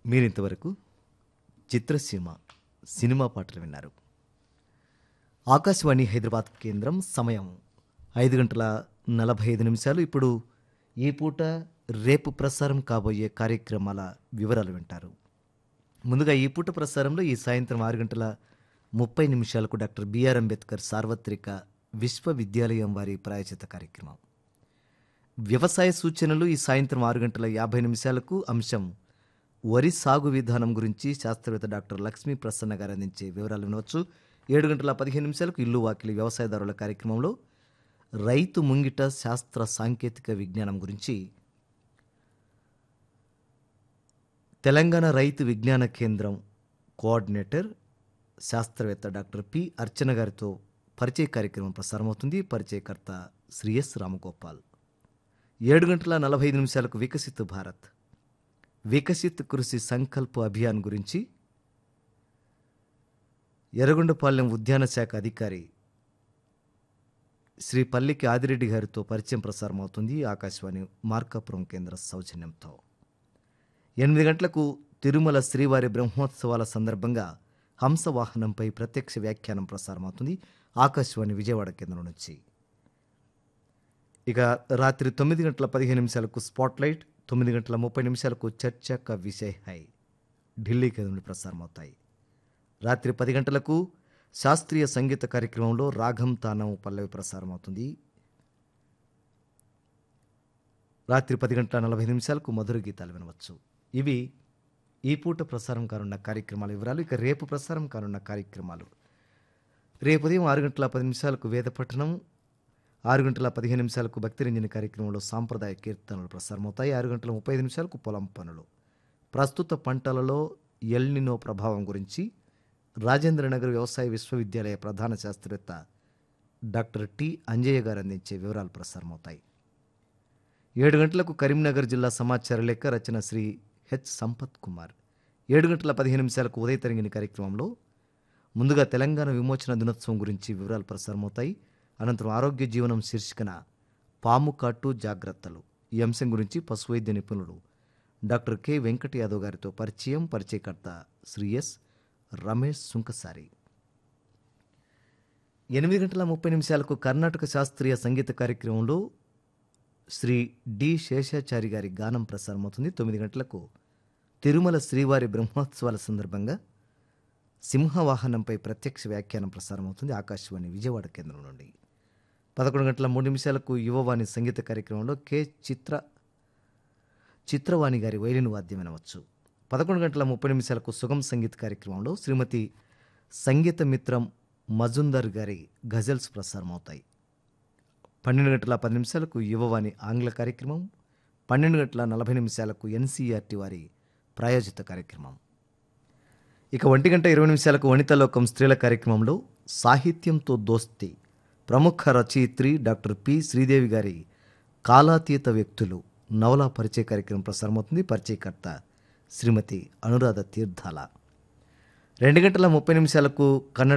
మీరింతవరకు చిత్రసీమ సినిమా పాటలు విన్నారు ఆకాశవాణి హైదరాబాద్ కేంద్రం సమయం ఐదు గంటల నలభై ఐదు నిమిషాలు ఇప్పుడు ఈ పూట రేపు ప్రసారం కాబోయే కార్యక్రమాల వివరాలు వింటారు ముందుగా ఈ పూట ప్రసారంలో ఈ సాయంత్రం ఆరు గంటల ముప్పై నిమిషాలకు డాక్టర్ బిఆర్ అంబేద్కర్ సార్వత్రిక విశ్వవిద్యాలయం వారి ప్రాయచిత కార్యక్రమం వ్యవసాయ సూచనలు ఈ సాయంత్రం ఆరు గంటల యాభై నిమిషాలకు అంశం వరి సాగు విధానం గురించి శాస్త్రవేత్త డాక్టర్ లక్ష్మీ ప్రసన్న గారు అందించే వివరాలు వినవచ్చు ఏడు గంటల పదిహేను నిమిషాలకు ఇల్లు వాకిలి వ్యవసాయదారుల కార్యక్రమంలో రైతు ముంగిట శాస్త్ర సాంకేతిక విజ్ఞానం గురించి తెలంగాణ రైతు విజ్ఞాన కేంద్రం కోఆర్డినేటర్ శాస్త్రవేత్త డాక్టర్ పి అర్చన గారితో పరిచయ కార్యక్రమం ప్రసారమవుతుంది పరిచయకర్త శ్రీ ఎస్ రామగోపాల్ ఏడు గంటల నలభై ఐదు నిమిషాలకు వికసిత్ భారత్ వికసిత్ కృషి సంకల్ప అభియాన్ గురించి ఎర్రగొండపాలెం ఉద్యాన శాఖ అధికారి శ్రీ పల్లికి ఆదిరెడ్డి గారితో పరిచయం ప్రసారం అవుతుంది ఆకాశవాణి మార్కాపురం కేంద్ర సౌజన్యంతో ఎనిమిది గంటలకు తిరుమల శ్రీవారి బ్రహ్మోత్సవాల సందర్భంగా హంసవాహనంపై ప్రత్యక్ష వ్యాఖ్యానం ప్రసారమవుతుంది ఆకాశవాణి విజయవాడ కేంద్రం నుంచి ఇక రాత్రి తొమ్మిది గంటల పదిహేను నిమిషాలకు స్పాట్లైట్ తొమ్మిది గంటల ముప్పై నిమిషాలకు చర్చ క విషయ్ హై ఢిల్లీ కేంద్రం నుండి ప్రసారమవుతాయి రాత్రి పది గంటలకు శాస్త్రీయ సంగీత కార్యక్రమంలో రాగం తానం పల్లవి ప్రసారమవుతుంది రాత్రి పది గంటల నలభై నిమిషాలకు మధుర గీతాలు వినవచ్చు ఇవి ఈ పూట ప్రసారం కానున్న కార్యక్రమాల వివరాలు ఇక రేపు ప్రసారం కానున్న కార్యక్రమాలు రేపు ఉదయం ఆరు గంటల పది నిమిషాలకు వేద పఠనం ఆరు గంటల పదిహేను నిమిషాలకు భక్తిరంజని కార్యక్రమంలో సాంప్రదాయ కీర్తనలు ప్రసారమవుతాయి ఆరు గంటల ముప్పై ఐదు నిమిషాలకు పొలం పనులు ప్రస్తుత పంటలలో ఎల్నినో ప్రభావం గురించి రాజేంద్రనగర్ వ్యవసాయ విశ్వవిద్యాలయ ప్రధాన శాస్త్రవేత్త డాక్టర్ టి అంజయ్య గారు అందించే వివరాలు ప్రసారమవుతాయి ఏడు గంటలకు కరీంనగర్ జిల్లా సమాచార లేఖ రచన శ్రీ హెచ్ సంపత్ కుమార్ ఏడు గంటల పదిహేను నిమిషాలకు ఉదయ తరంగిణి కార్యక్రమంలో ముందుగా తెలంగాణ విమోచన దినోత్సవం గురించి వివరాలు ప్రసారమవుతాయి అనంతరం ఆరోగ్య జీవనం శీర్షికన పాము కాటు జాగ్రత్తలు ఈ అంశం గురించి పశువైద్య నిపుణులు డాక్టర్ కె వెంకట యాదవ్ గారితో పరిచయం పరిచయకర్త శ్రీ ఎస్ రమేష్ సుంకసారి ఎనిమిది గంటల ముప్పై నిమిషాలకు కర్ణాటక శాస్త్రీయ సంగీత కార్యక్రమంలో శ్రీ డి శేషాచారి గారి గానం ప్రసారమవుతుంది తొమ్మిది గంటలకు తిరుమల శ్రీవారి బ్రహ్మోత్సవాల సందర్భంగా సింహవాహనంపై ప్రత్యక్ష వ్యాఖ్యానం ప్రసారమవుతుంది ఆకాశవాణి విజయవాడ కేంద్రం నుండి పదకొండు గంటల మూడు నిమిషాలకు యువవాణి సంగీత కార్యక్రమంలో కె చిత్ర చిత్రవాణి గారి వైలిన్ వాద్యం వినవచ్చు పదకొండు గంటల ముప్పై నిమిషాలకు సుగం సంగీత కార్యక్రమంలో శ్రీమతి సంగీత మిత్రం మజుందర్ గారి గజల్స్ ప్రసారమవుతాయి పన్నెండు గంటల పది నిమిషాలకు యువవాణి ఆంగ్ల కార్యక్రమం పన్నెండు గంటల నలభై నిమిషాలకు ఎన్సీఆర్టీ వారి ప్రాయోజిత కార్యక్రమం ఇక ఒంటి గంట ఇరవై నిమిషాలకు వనితాలోకం స్త్రీల కార్యక్రమంలో సాహిత్యంతో దోస్తి ప్రముఖ రచయిత్రి డాక్టర్ పి శ్రీదేవి గారి కాలాతీత వ్యక్తులు నవలా పరిచయ కార్యక్రమం ప్రసారమవుతుంది పరిచయకర్త శ్రీమతి అనురాధ తీర్థాల రెండు గంటల ముప్పై నిమిషాలకు కన్నడ